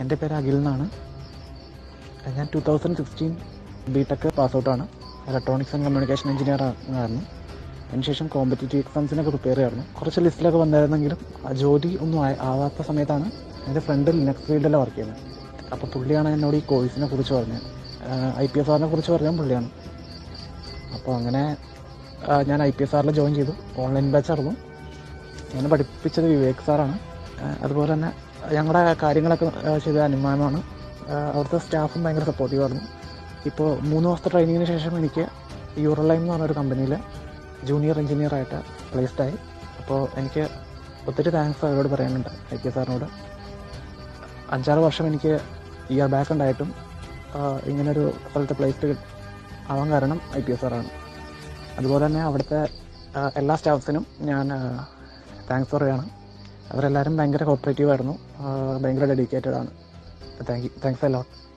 എൻ്റെ പേര് അഖിൽ എന്നാണ് ഞാൻ two thousand sixteen B tech pass ഔട്ടാണ് ഇലക്ട്രോണിക്സ് ആൻഡ് കമ്മ്യൂണിക്കേഷൻ എഞ്ചിനീയർ ആയിരുന്നു അതിനുശേഷം കോമ്പറ്റേറ്റീവ് എക്സാംസിനൊക്കെ പ്രിപ്പയർ ചെയ്യായിരുന്നു കുറച്ച് ലിസ്റ്റിലൊക്കെ വന്നായിരുന്നെങ്കിലും ആ ജോലി ഒന്നും ആയ- ആവാത്ത സമയത്താണ് എൻ്റെ ഫ്രണ്ട് ലിനക്സ് ഫീൽഡിലാണ് വർക്ക് ചെയ്യുന്നത് അപ്പോൾ പുള്ളിയാണ് എന്നോട് ഈ കോഴ്സിനെ കുറിച്ച് പറഞ്ഞത് ഐ പി എസ് ആറിനെ കുറിച്ച് പറഞ്ഞത് പുള്ളിയാണ് അപ്പോൾ അങ്ങനെ ആ, ഞാൻ ഐ പി എസ് ആറിൽ ജോയിൻ ചെയ്തു ഓൺലൈൻ ബാച്ച് ആയിരുന്നു എന്നെ പഠിപ്പിച്ചത് വിവേക് സാറാണ് ആ, അതുപോലെ തന്നെ ഞങ്ങളുടെ കാര്യങ്ങളൊക്കെ ആ, ചെയ്ത അനുമാനമാണ് അവിടുത്തെ സ്റ്റാഫും ഭയങ്കര സപ്പോർട്ടീവ് ആയിരുന്നു ഇപ്പോൾ മൂന്ന് ദിവസത്തെ ട്രെയിനിങ്ങിന് ശേഷം എനിക്ക് യൂറോലൈൻ എന്ന് പറഞ്ഞൊരു കമ്പനിയിൽ ജൂനിയർ എഞ്ചിനീയർ ആയിട്ട് പ്ലേസ്ഡ് ആയി അപ്പോൾ എനിക്ക് ഒത്തിരി താങ്ക്സ് അവരോട് പറയാനുണ്ട് ഐ പി സാറിനോട് അഞ്ചാറ് വർഷം എനിക്ക് ഇയർ ബാക്ക് ഉണ്ടായിട്ടും ആ, ഇങ്ങനൊരു സ്ഥലത്ത് പ്ലേസ്ഡ് ആവാൻ കാരണം ഐ പി എസ് സാറാണ് അതുപോലെ തന്നെ അവിടുത്തെ ആ, എല്ലാ സ്റ്റാഫ്സിനും ഞാൻ താങ്ക്സ് പറയുകയാണ് അവരെല്ലാവരും ഭയങ്കര കോപ്പറേറ്റീവ് ആയിരുന്നു ആ, ഭയങ്കര ഡെഡിക്കേറ്റഡ് ആണ് താങ്ക് യു താങ്ക്സ് എല്ലാം